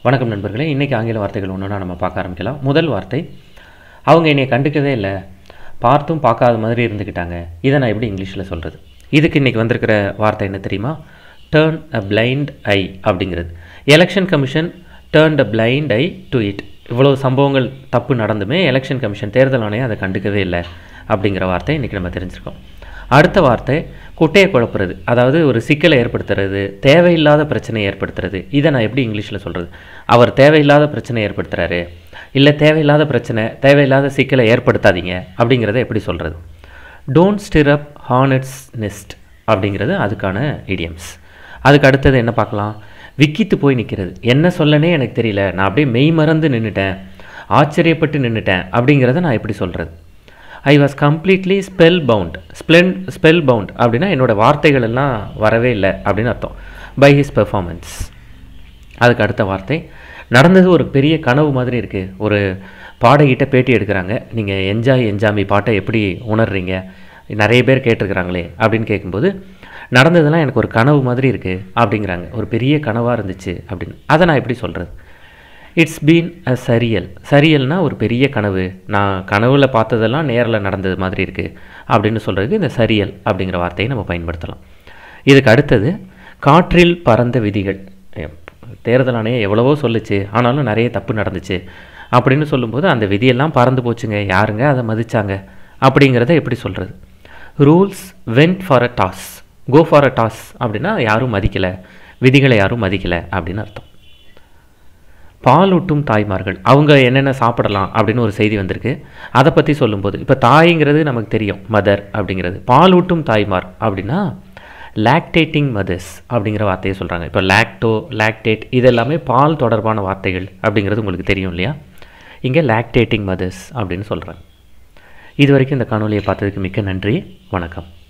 வணக்கம் நண்பர்களே இன்றைக்கி ஆங்கில வார்த்தைகள் ஒன்றுனா நம்ம பார்க்க ஆரம்பிக்கலாம் முதல் வார்த்தை அவங்க என்னை கண்டுக்கவே இல்லை பார்த்தும் பார்க்காத மாதிரி இருந்துக்கிட்டாங்க இதை நான் எப்படி இங்கிலீஷில் சொல்கிறது இதுக்கு இன்றைக்கி வந்திருக்கிற வார்த்தை என்ன தெரியுமா டேர்ன் அ பிளைண்ட் ஐ அப்படிங்கிறது election commission turn a blind eye to it இவ்வளோ சம்பவங்கள் தப்பு நடந்துமே எலெக்ஷன் கமிஷன் தேர்தல் ஆணையம் அதை கண்டுக்கவே இல்லை அப்படிங்கிற வார்த்தை இன்றைக்கி நம்ம தெரிஞ்சிருக்கோம் அடுத்த வார்த்தை குட்டையை குழப்புறது அதாவது ஒரு சிக்கலை ஏற்படுத்துறது தேவையில்லாத பிரச்சனையை ஏற்படுத்துறது இதை நான் எப்படி இங்கிலீஷில் சொல்கிறது அவர் தேவையில்லாத பிரச்சனை ஏற்படுத்துகிறாரு இல்லை தேவையில்லாத பிரச்சனை தேவையில்லாத சிக்கலை ஏற்படுத்தாதீங்க அப்படிங்கிறத எப்படி சொல்கிறது don't stir up hornets nest அப்படிங்கிறது அதுக்கான இடியம்ஸ் அதுக்கு அடுத்தது என்ன பார்க்கலாம் விக்கித்து போய் நிற்கிறது என்ன சொல்லனே எனக்கு தெரியல நான் அப்படியே மெய் மறந்து நின்றுட்டேன் ஆச்சரியப்பட்டு நின்றுட்டேன் அப்படிங்கிறத நான் எப்படி சொல்கிறது I was completely spell bound spell spell bound அப்படின்னா என்னோடய வார்த்தைகள் எல்லாம் வரவே இல்லை அப்படின்னு அர்த்தம் பை ஹிஸ் பெர்ஃபார்மன்ஸ் அதுக்கு அடுத்த வார்த்தை நடந்தது ஒரு பெரிய கனவு மாதிரி இருக்குது ஒரு பாடகிட்ட பேட்டி எடுக்கிறாங்க நீங்கள் என்ஜாய் என்ஜாமி பாட்டை எப்படி உணர்றீங்க நிறைய பேர் கேட்டிருக்கிறாங்களே அப்படின்னு கேட்கும்போது நடந்ததெல்லாம் எனக்கு ஒரு கனவு மாதிரி இருக்குது அப்படிங்கிறாங்க ஒரு பெரிய கனவாக இருந்துச்சு அப்படின்னு அதை நான் எப்படி சொல்கிறது இட்ஸ் பீன் அ சரியல் சரியல்னால் ஒரு பெரிய கனவு நான் கனவில் பார்த்ததெல்லாம் நேரில் நடந்தது மாதிரி இருக்குது அப்படின்னு சொல்கிறதுக்கு இந்த சரியல் அப்படிங்கிற வார்த்தையை நம்ம பயன்படுத்தலாம் இதுக்கு அடுத்தது காற்றில் பறந்த விதிகள் தேர்தல் ஆணையம் எவ்வளவோ சொல்லுச்சு ஆனாலும் நிறைய தப்பு நடந்துச்சு அப்படின்னு சொல்லும்போது அந்த விதியெல்லாம் பறந்து போச்சுங்க யாருங்க அதை மதித்தாங்க அப்படிங்கிறத எப்படி சொல்கிறது rules went for a toss go for a toss அப்படின்னா யாரும் மதிக்கலை விதிகளை யாரும் மதிக்கலை அப்படின்னு அர்த்தம் பாலூட்டும் தாய்மார்கள் அவங்க என்னென்ன சாப்பிடலாம் அப்படின்னு ஒரு செய்தி வந்திருக்கு அதை பற்றி சொல்லும்போது இப்போ தாய்ங்கிறது நமக்கு தெரியும் மதர் அப்படிங்கிறது பாலூட்டும் தாய்மார் அப்படின்னா லாக்டேட்டிங் மதர்ஸ் அப்படிங்கிற வார்த்தையை சொல்கிறாங்க இப்போ லாக்டோ லாக்டேட் இது எல்லாமே பால் தொடர்பான வார்த்தைகள் அப்படிங்கிறது உங்களுக்கு தெரியும் இல்லையா இங்கே லாக்டேட்டிங் மதர்ஸ் அப்படின்னு சொல்கிறாங்க இது வரைக்கும் இந்த காணொலியை பார்த்ததுக்கு மிக்க நன்றி வணக்கம்